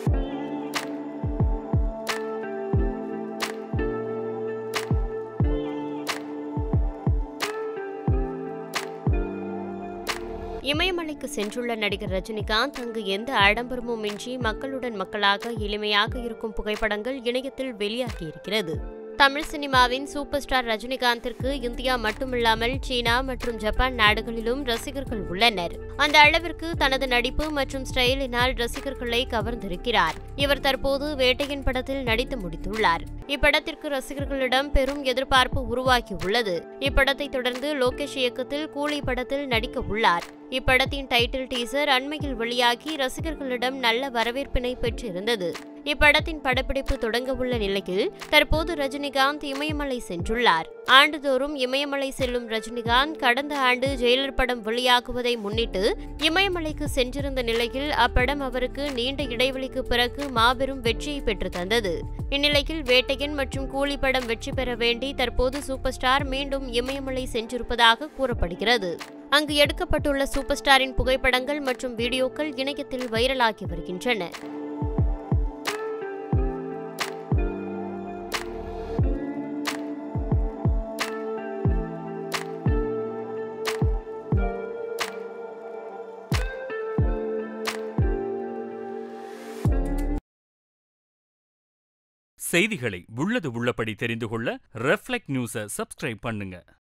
இமயமலைக்கு சென்றுள்ள நடிகர் ரஜினிகாந்த் அங்கு எந்த ஆடம்பரமும் இன்றி மக்களுடன் மக்களாக எளிமையாக இருக்கும் புகைப்படங்கள் இணையத்தில் வெளியாகியிருக்கிறது தமிழ் சினிமாவின் சூப்பர் ஸ்டார் ரஜினிகாந்திற்கு இந்தியா மட்டுமில்லாமல் சீனா மற்றும் ஜப்பான் நாடுகளிலும் ரசிகர்கள் உள்ளனர் அந்த அளவிற்கு தனது நடிப்பு மற்றும் ஸ்டைலினால் ரசிகர்களை கவர்ந்திருக்கிறார் இவர் தற்போது வேட்டையன் படத்தில் நடித்து முடித்துள்ளார் இப்படத்திற்கு ரசிகர்களிடம் பெரும் எதிர்பார்ப்பு உருவாகியுள்ளது இப்படத்தை தொடர்ந்து லோகேஷ் இயக்கத்தில் கூலி படத்தில் நடிக்க உள்ளார் இப்படத்தின் டைட்டில் டீசர் அண்மையில் வெளியாகி ரசிகர்களிடம் நல்ல வரவேற்பினை பெற்றிருந்தது இப்படத்தின் படப்பிடிப்பு தொடங்க உள்ள நிலையில் தற்போது ரஜினிகாந்த் இமயமலை சென்றுள்ளார் ஆண்டுதோறும் இமயமலை செல்லும் ரஜினிகாந்த் கடந்த ஆண்டு ஜெயிலர் படம் வெளியாகுவதை முன்னிட்டு இமயமலைக்கு சென்றிருந்த நிலையில் அப்படம் அவருக்கு நீண்ட இடைவெளிக்கு பிறகு மாபெரும் வெற்றியை பெற்று தந்தது இந்நிலையில் வேட்டையன் மற்றும் கூலி படம் வெற்றி பெற வேண்டி தற்போது சூப்பர் ஸ்டார் மீண்டும் இமயமலை சென்றிருப்பதாக கூறப்படுகிறது அங்கு எடுக்கப்பட்டுள்ள சூப்பர் ஸ்டாரின் புகைப்படங்கள் மற்றும் வீடியோக்கள் இணையத்தில் வைரலாகி வருகின்றன செய்திகளை உள்ளது உள்ளபடி தெரிந்து கொள்ள ரெஃப்ளெக்ட் நியூஸை சப்ஸ்கிரைப் பண்ணுங்க